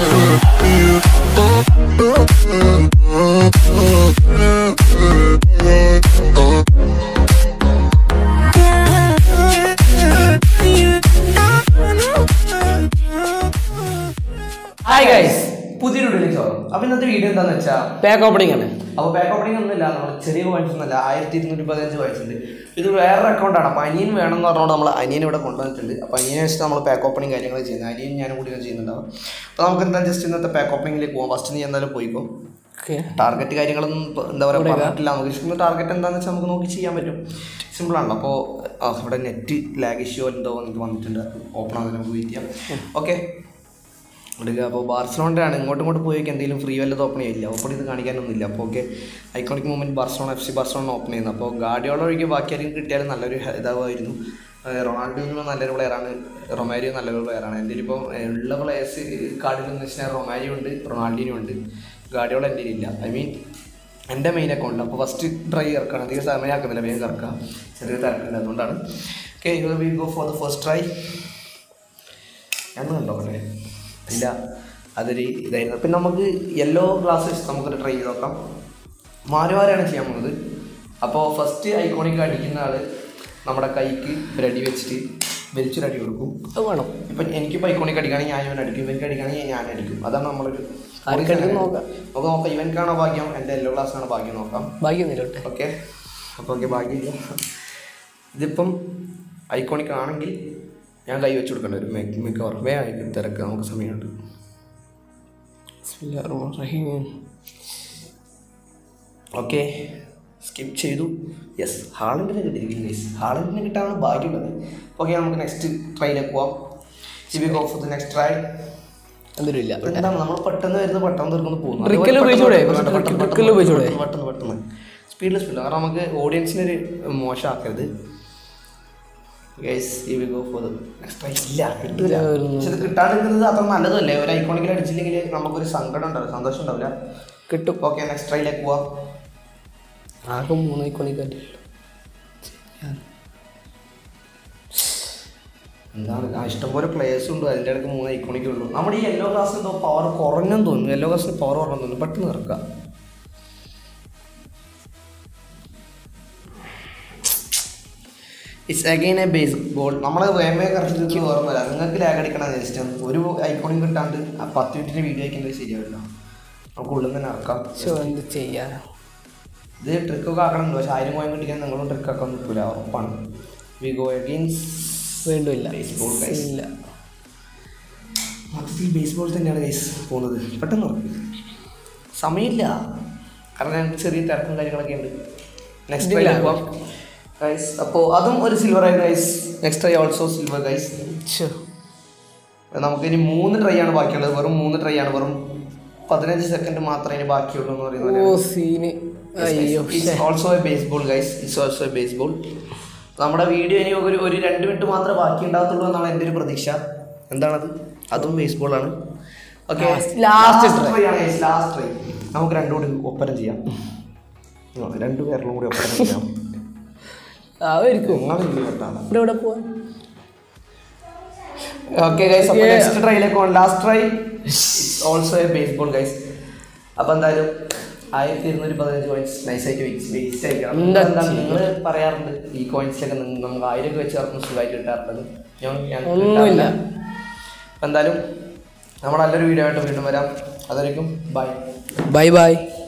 Hi guys പുതിയൊരു വീഡിയോയിലേക്ക് സ്വാഗതം അപ്പോൾ ഇന്നത്തെ വീഡിയോ എന്താണെന്ന് വെച്ചാൽ പാക്ക് ഓപ്പണിംഗ് ആണ് അപ്പോൾ ബാക്ക് ഓപ്പണിംഗ് ഒന്നുമില്ല നമ്മൾ ചെറിയ കോയിൻസ് ഒന്നുമല്ല ആയിരത്തി ഇരുന്നൂറ്റി പതിനഞ്ച് കോയിൻസ് ഉണ്ട് ഇത് വേറെ അക്കൗണ്ടാണ് അപ്പോൾ അനിയൻ വേണം എന്ന് പറഞ്ഞുകൊണ്ട് നമ്മൾ അനിയൻ ഇവിടെ കൊണ്ടുവന്നിട്ടുണ്ട് അപ്പോൾ അനിയനെ വെച്ചിട്ട് നമ്മൾ പാക്ക് ഓപ്പണിംഗ് കാര്യങ്ങൾ ചെയ്യുന്നത് അനിയൻ ഞാനും കൂടി ചെയ്യുന്നുണ്ടാവും അപ്പോൾ നമുക്ക് എന്താ ജസ്റ്റ് ഇന്നത്തെ പാക്ക് ഓപ്പണിംഗിലേക്ക് പോകാം ഫസ്റ്റ് നീ എന്തായാലും പോയിക്കോ ഓക്കെ ടാർഗറ്റ് കാര്യങ്ങളൊന്നും ഇപ്പൊ എന്താ പറയുക പറഞ്ഞിട്ടില്ല നമുക്ക് ഇഷ്ടം ടാർഗറ്റ് എന്താണെന്ന് വെച്ചാൽ നമുക്ക് നോക്കി ചെയ്യാൻ പറ്റും സിമ്പിളാണല്ലോ അപ്പോൾ ഇവിടെ നെറ്റ് ലാഗ് ഇഷ്യൂ എന്തോ എനിക്ക് വന്നിട്ടുണ്ട് ഓപ്പൺ ആകുന്നത് നമുക്ക് വെയിറ്റ് ചെയ്യാം ഓക്കെ എടുക്കുക അപ്പോൾ ബാർസലോണിൻ്റെ ആണ് ഇങ്ങോട്ടും ഇങ്ങോട്ട് പോയി എന്തെങ്കിലും ഫ്രീ വല്ലതും ഓപ്പൺ ചെയ്യില്ല ഓപ്പൺ ചെയ്ത് കാണിക്കാനൊന്നുമില്ല അപ്പോൾ okay iconic movement Barcelona F C Barcelona open ചെയ്യുന്നത് അപ്പോൾ ഗാഡിയോള ഒഴികെ ബാക്കി ആരെങ്കിലും കിട്ടിയാലും നല്ലൊരു ഹെ- ഇതാവുമായിരുന്നു ഏഹ് റൊണാൾഡോ നല്ലൊരു പ്ലെയറാണ് റൊമാരിയോ നല്ലൊരു പ്ലെയറാണ് എൻ്റെ ഇപ്പോൾ ഉള്ള പ്ലെയേഴ്സ് കാർഡിൽ എന്ന് വെച്ചാൽ റൊമാരിയോ ഉണ്ട് റൊണാൾഡിനോ ഉണ്ട് ഗാഡിയോള എൻ്റെ ഇല്ല ഐ മീൻ എൻ്റെ മെയിൻ അക്കൗണ്ട് അപ്പോൾ ഫസ്റ്റ് ട്രൈ ഇറക്കണം അധികം സമയമാക്കുന്നില്ല വേഗം ഇറക്കാം ചെറിയ തിരക്കുണ്ട് അതുകൊണ്ടാണ് okay we go for the first try ഞാൻ കണ്ടോ അല്ലേ ഇല്ല അതൊരു ഇതായിരുന്നു പിന്നെ നമുക്ക് യെല്ലോ ഗ്ലാസ്സസ് നമുക്കൊരു ട്രൈ ചെയ്ത് നോക്കാം മാറി മാറിയാണ് ചെയ്യാൻ പോകുന്നത് അപ്പോൾ ഫസ്റ്റ് ഐക്കോണിക് അടിക്കുന്ന ആൾ നമ്മുടെ കൈക്ക് ഒരു അടി വെച്ചിട്ട് വലിച്ചൊരു അടി കൊടുക്കും അത് വേണം ഇപ്പം എനിക്കിപ്പോൾ ഐക്കോണിക് അടിക്കുകയാണെങ്കിൽ ഞാൻ ഇവൻ അടിക്കും ഇവൻക്ക് അടിക്കുകയാണെങ്കിൽ ഞാൻ അടിക്കും അതാണ് നമ്മളൊരു ആർക്കടിക്കും നോക്കാം. നമുക്ക് നോക്കാം ഇവൻക്കാണോ ഭാഗ്യം എൻ്റെ യെല്ലോ ഗ്ലാസ്സിനാണോ ഭാഗ്യം നോക്കാം ബാക്കി ഒന്നിലോട്ടെ ഓക്കെ അപ്പോൾ ഓക്കെ ഭാഗ്യമില്ല ഇതിപ്പം ഐക്കോണിക് ആണെങ്കിൽ ഞാൻ കൈ വെച്ച് കൊടുക്കേണ്ടി വരും മിക്ക മിക്കവാറും വേഗം ആയിരിക്കും തിരക്ക് നമുക്ക് സമയമുണ്ട് റഹീം ഓക്കെ സ്കിപ്പ് ചെയ്തു യെസ് ഹാളൻഡിനെ കിട്ടിയിരിക്കും ഗൈസ് ഹാളൻഡിനെ കിട്ടാനാണ് ഭാഗ്യമുള്ളത് ഓക്കെ നമുക്ക് നെക്സ്റ്റ് ട്രൈയിലേക്ക് പോവാം we go for the next try എന്തൊരു ഇല്ല എന്താണ് നമ്മൾ പെട്ടെന്ന് വരുന്ന പെട്ടെന്ന് തീർക്കുന്നു പോകുന്നു ട്രിക്കിൽ ഉപയോഗിച്ചൂടെ? കുറച്ച് പെട്ടെന്ന് ട്രിക്കിൽ പെട്ടെന്ന് ഉപയോഗിച്ചൂടെ? പെട്ടെന്ന് പെട്ടെന്ന് സ്പീഡിൽ സ്പീഡിൽ കാരണം നമുക്ക് ഓഡിയൻസിനൊരു മോശമാക്കരുത് ഗൈസ് ഈ we go for next try ഇല്ല കിട്ടില്ല പക്ഷെ ഇത് കിട്ടാണ്ടിരിക്കുന്നത് അത്ര നല്ലതല്ലേ ഒരു ഐക്കോണിക്കൽ അടിച്ചില്ലെങ്കിൽ നമുക്കൊരു സങ്കടം ഉണ്ടാവില്ല സന്തോഷം ഉണ്ടാവില്ല കിട്ടും ഓക്കെ നെക്സ്റ്റ് ട്രൈയിലേക്ക് പോവാം ആകെ മൂന്ന് ഐക്കോണിക് എന്താണ് ആ ഇഷ്ടംപോലെ പ്ലേയേഴ്സ് ഉണ്ട് അതിൻ്റെ ഇടയ്ക്ക് മൂന്ന് ഐക്കോണിക്കേ ഉള്ളൂ നമ്മുടെ ഈ യെല്ലോ ഗ്ലാസ് എന്തോ പവർ കുറഞ്ഞെന്ന് തോന്നുന്നു യെല്ലോ ഗ്ലാസിന് പവർ കുറഞ്ഞെന്ന് തോന്നുന്നു പെട്ടെന്ന് ഇറക്കുക it's again a base ball നമ്മൾ വേമേ കറക്റ്റ് ഓർമ്മയില്ല നിങ്ങൾക്ക് ലാഗ് അടിക്കണം ഇഷ്ടം ഒരു ഐക്കോണും കിട്ടാണ്ട് ആ പത്ത് മിനിറ്റിൻ്റെ വീഡിയോ അയക്കുന്നത് ശരിയാവില്ല നമുക്ക് ഉള്ളിൽ തന്നെ ഇറക്കാം പക്ഷെ എന്ത് ചെയ്യാൻ ഇത് ട്രിക്കൊക്കെ ആക്കണം പക്ഷേ ആയിരം കോയിൻ കിട്ടിക്കാൻ നിങ്ങളും ട്രിക്കൊക്കെ നിൽക്കില്ല ഉറപ്പാണ് വി ഗോ അഗെയിൻസ് വേണ്ടില്ല Baseball, guys. ഇല്ല മൊത്തത്തിൽ ബേസ്ബോൾ തന്നെയാണ് ഗൈസ് പോകുന്നത് പെട്ടെന്ന് ഉറപ്പ്. സമയമില്ല കാരണം ഞങ്ങൾക്ക് ചെറിയ തിരക്കും കാര്യങ്ങളൊക്കെ ഉണ്ട് നെക്സ്റ്റ് ഇതില്ല. ട്രൈ ഗൈസ് അപ്പോൾ അതും ഒരു സിൽവർ ആയിരുന്നു guys next try also silver guys ഛെ. നമുക്ക് ഇനി മൂന്ന് ട്രൈ ആണ് ബാക്കിയുള്ളത് വെറും മൂന്ന് ട്രൈ ആണ് വെറും പതിനഞ്ച് സെക്കൻഡ് മാത്രമേ ഇനി ബാക്കിയുള്ളൂ എന്ന് ഓ പറയുന്നത് സീന് അയ്യോ ശ്ശെ. Also a baseball guys it's also a baseball നമ്മുടെ വീഡിയോ ഇനി ഒരു ഒരു രണ്ട് മിനിറ്റ് മാത്രമേ ബാക്കി ഉണ്ടാകത്തുള്ളൂ എന്നാണ് എൻ്റെ ഒരു പ്രതീക്ഷ എന്താണത് അതും ബേസ്ബോൾ ആണ് okay Last- last try. Try ആണ് ലാസ്റ്റ് ട്രൈ നമുക്ക് രണ്ടും കൂടി ഒപ്പരം ചെയ്യാം ആ, രണ്ടു പേരിലും കൂടി ഒപ്പരം ചെയ്യാം ആയിരിക്കും നിങ്ങളില്ല കേട്ടാണ് ഇവിടെ ഇവിടെ പോവാൻ ഓക്കെ ഗൈസ് അപ്പോൾ Okay. നെക്സ്റ്റ് ട്രൈയിലേക്ക് പോകാം last try also a baseball guys അപ്പോൾ എന്തായാലും ആയിരത്തി ഇരുന്നൂറ്റി പതിനഞ്ച് കോയിൻസ് നൈസായിട്ട് വേസ്റ്റ് ആയിരിക്കണം എന്താ എന്താണ് നിങ്ങൾ പറയാറുണ്ട് ഈ കോയിൻസിലൊക്കെ നമുക്ക് ആയിരം ഒക്കെ വെച്ച് ചേർന്ന് സുഖമായിട്ട് കിട്ടാറുണ്ട് ഞാൻ ഞാൻ ഒന്നുമില്ല. അപ്പോൾ എന്തായാലും നമ്മൾ നല്ലൊരു വീഡിയോ ആയിട്ട് വീണ്ടും വരാം അതുവരെയും ബൈ ബൈ ബൈ